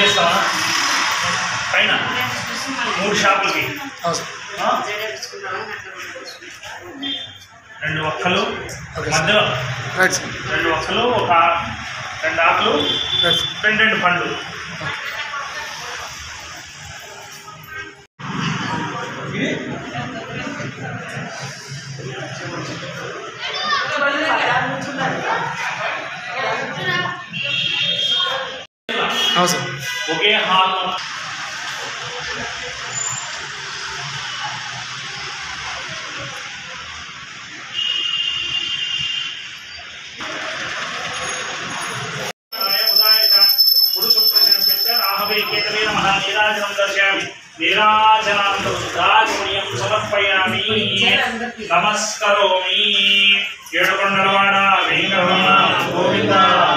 చేస్తావా పైన మూడు షాపులకి అవును సార్ ఆ? రెండు ఒక్కలు ఓకే సార్. మధ్యలో రైట్ సార్ రెండు ఒక్కలు ఒక రెండు ఆకులు రైట్ సార్ రెండు రెండు పండ్లు ఇది అవును సార్ ఒకే హాల్ సమర్పయామి నమస్కరోమి ఏడుకొండలవాడ వెంకటరమణ గోవింద